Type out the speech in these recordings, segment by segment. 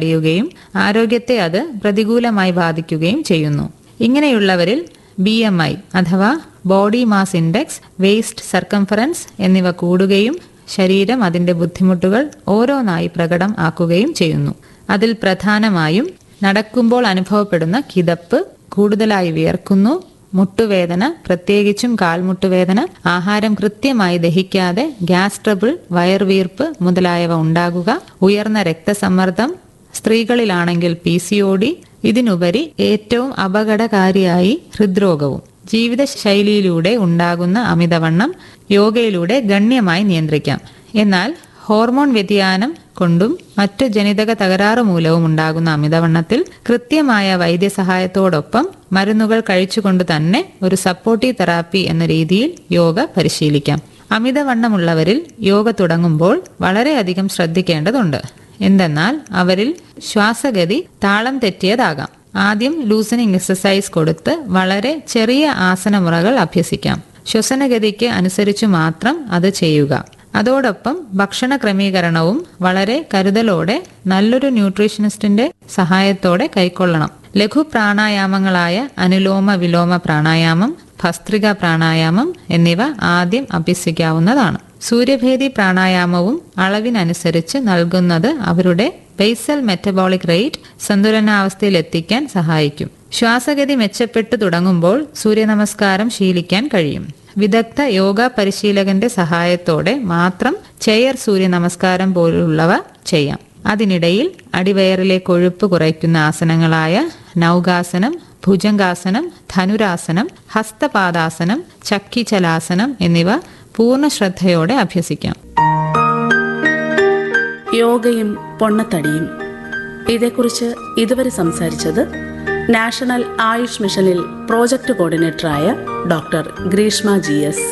തടയുകയും ആരോഗ്യത്തെ അത് പ്രതികൂലമായി ബാധിക്കുകയും ചെയ്യുന്നു ഇങ്ങനെയുള്ളവരിൽ ബി എം ഐ അഥവാ body mass index waist circumference എന്നിവ കൂടുകയും ശരീരം അതിന്റെ ബുദ്ധിമുട്ടുകൾ ഓരോന്നായി പ്രകടം ആക്കുകയും ചെയ്യുന്നു അതിൽ പ്രധാനമായും നടക്കുമ്പോൾ അനുഭവപ്പെടുന്ന കിതപ്പ് കൂടുതലായി വിയർക്കുന്നു മുട്ടുവേദന പ്രത്യേകിച്ചും കാൽമുട്ടുവേദന ആഹാരം കൃത്യമായി ദഹിക്കാതെ ഗ്യാസ് ട്രബിൾ വയർവീർപ്പ് മുതലായവ ഉണ്ടാകുക ഉയർന്ന രക്തസമ്മർദ്ദം സ്ത്രീകളിലാണെങ്കിൽ പി സി ഒ ഡി ഇതിനുപരി ഏറ്റവും അപകടകാരിയായി ഹൃദ്രോഗവും ജീവിതശൈലിയിലൂടെ ഉണ്ടാകുന്ന അമിതവണ്ണം യോഗയിലൂടെ ഗണ്യമായി നിയന്ത്രിക്കാം എന്നാൽ ഹോർമോൺ വ്യതിയാനം കൊണ്ടും മറ്റു ജനിതക തകരാറ് മൂലവും ഉണ്ടാകുന്ന അമിതവണ്ണത്തിൽ കൃത്യമായ വൈദ്യസഹായത്തോടൊപ്പം മരുന്നുകൾ കഴിച്ചുകൊണ്ട് തന്നെ ഒരു സപ്പോർട്ടീവ് തെറാപ്പി എന്ന രീതിയിൽ യോഗ പരിശീലിക്കാം അമിതവണ്ണമുള്ളവരിൽ യോഗ തുടങ്ങുമ്പോൾ വളരെയധികം ശ്രദ്ധിക്കേണ്ടതുണ്ട് എന്തെന്നാൽ അവരിൽ ശ്വാസഗതി താളം തെറ്റിയതാകാം ആദ്യം ലൂസനിങ് എക്സസൈസ് കൊടുത്ത് വളരെ ചെറിയ ആസനമുറകൾ അഭ്യസിക്കാം ശ്വസനഗതിക്ക് അനുസരിച്ച് മാത്രം അത് ചെയ്യുക അതോടൊപ്പം ഭക്ഷണ ക്രമീകരണവും വളരെ കരുതലോടെ നല്ലൊരു ന്യൂട്രീഷനിസ്റ്റിന്റെ സഹായത്തോടെ കൈക്കൊള്ളണം ലഘു പ്രാണായാമങ്ങളായ അനുലോമ വിലോമ പ്രാണായാമം ഭസ്ത്രിക പ്രാണായാമം എന്നിവ ആദ്യം അഭ്യസിക്കാവുന്നതാണ് സൂര്യഭേദി പ്രാണായാമവും അളവിനനുസരിച്ച് നൽകുന്നത് അവരുടെ ബേസൽ മെറ്റബോളിക് റേറ്റ് സന്തുലനാവസ്ഥയിൽ എത്തിക്കാൻ സഹായിക്കും ശ്വാസഗതി മെച്ചപ്പെട്ടു തുടങ്ങുമ്പോൾ സൂര്യനമസ്കാരം ശീലിക്കാൻ കഴിയും വിദഗ്ധ യോഗ പരിശീലകന്റെ സഹായത്തോടെ മാത്രം ചെയർ സൂര്യ നമസ്കാരം പോലുള്ളവ ചെയ്യാം അതിനിടയിൽ അടിവയറിലെ കൊഴുപ്പ് കുറയ്ക്കുന്ന ആസനങ്ങളായ നൗകാസനം ഭുജംഗാസനം ധനുരാസനം ഹസ്തപാദാസനം ചക്കിചലാസനം എന്നിവ പൂർണ്ണ ശ്രദ്ധയോടെ അഭ്യസിക്കാം യോഗയും പൊണ്ണത്തടിയും ഇതേക്കുറിച്ച് ഇതുവരെ സംസാരിച്ചത് നാഷണൽ ആയുഷ് മിഷനിൽ പ്രോജക്ട് കോർഡിനേറ്ററായ ഡോക്ടർ ഗ്രീഷ്മ ജി എസ്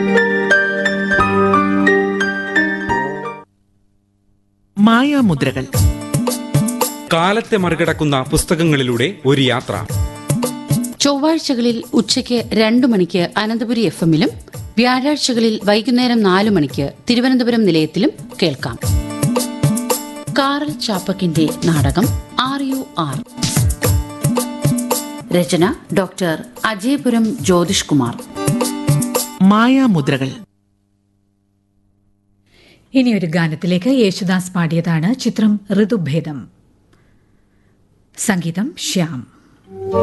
മായാമുദ്രകൾ കാലത്തെ മറികടക്കുന്ന പുസ്തകങ്ങളിലൂടെ ഒരു യാത്ര ചൊവ്വാഴ്ചകളിൽ ഉച്ചയ്ക്ക് രണ്ടു മണിക്ക് അനന്തപുരി എഫ് എമ്മിലും വ്യാഴാഴ്ചകളിൽ വൈകുന്നേരം നാലു മണിക്ക് തിരുവനന്തപുരം നിലയത്തിലും കേൾക്കാം കാറൽ ചാപ്പക്കിന്റെ നാടകം ആർ യു ആർ രചന ഡോക്ടർ അജയപുരം ജ്യോതിഷ് കുമാർ മായാമുദ്രകൾ ഇനി ഒരു ഗാനത്തിലേക്ക് യേശുദാസ് പാടിയതാണ് ചിത്രം ഋതുഭേദം സംഗീതം ശ്യാം